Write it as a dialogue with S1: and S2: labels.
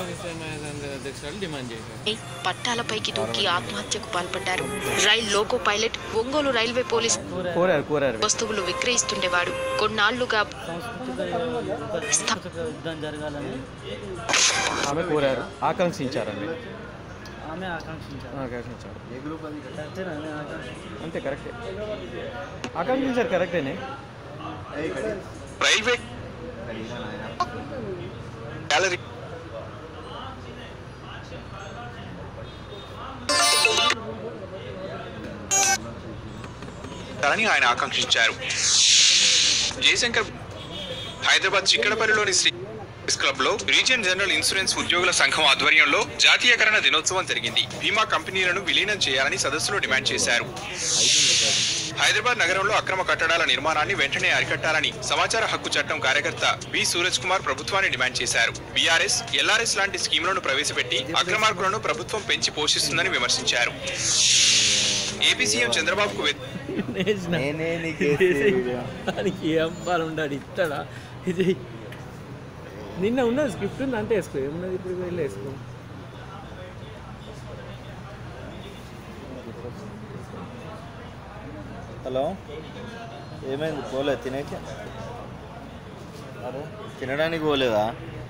S1: అధ్యక్షురాలు డిమాండ్ చేశారు
S2: పట్టాలపైకి దూకి ఆత్మహత్యకు పాల్పడ్డారు rail loco pilot Ongole railway police
S3: కోరారు కోరారు
S2: వస్తువులు విక్రయిస్తుండేవాడు కొన్నాళ్లుగా
S4: సాంస్కృతిక యుద్ధం జరగాలని
S3: ఆమె కోరారు ఆకాంక్షించారండి
S4: ఆమె ఆకాంక్షించారు
S3: ఆకాంక్షించారు
S4: కరెక్టేనా ఆమె ఆకాంక్ష
S3: అంతే కరెక్టే ఆకాంక్షించారు కరెక్టేనే
S5: రైల్వే గ్యాలరీ అని ఆయన ఆకాంక్షించారు జయశంకర్ హైదరాబాద్ చిక్కడపల్లిలోని శ్రీ క్లబ్ లో రీజియన్ జనరల్ ఇన్సూరెన్స్ ఉద్యోగుల సంఘం ఆధ్వర్యంలో జాతీయకరణ దినోత్సవం జరిగింది బీమా కంపెనీలను విలీనం చేయాలని సదస్సులో డిమాండ్ చేశారు హైదరాబాద్ నగరంలో అక్రమ కట్టడాల నిర్మాణాన్ని వెంటనే అరికట్టాలని సమాచార హక్కు చట్టం కార్యకర్త బి సూరజ్ కుమార్ ప్రభుత్వాన్ని డిమాండ్ చేశారు బీఆర్ఎస్ ఎల్ఆర్ఎస్ లాంటి స్కీములను ప్రవేశపెట్టి అక్రమార్కులను ప్రభుత్వం పెంచి పోషిస్తుందని విమర్శించారు ఏపీ సీఎం చంద్రబాబుకు వ్య-
S4: నేసిన
S6: నేనే నీకు
S4: దానికి ఏం బాగా ఉండాడు ఇస్తాడా ఇది నిన్న ఉన్నది స్క్రిప్ట్ ఉంది అంటే వేసుకో ఏమున్నది ఇప్పుడు వెళ్ళి వేసుకో
S6: హలో ఏమైంది పోలే తినేకి అరే తినడానికి పోలేదా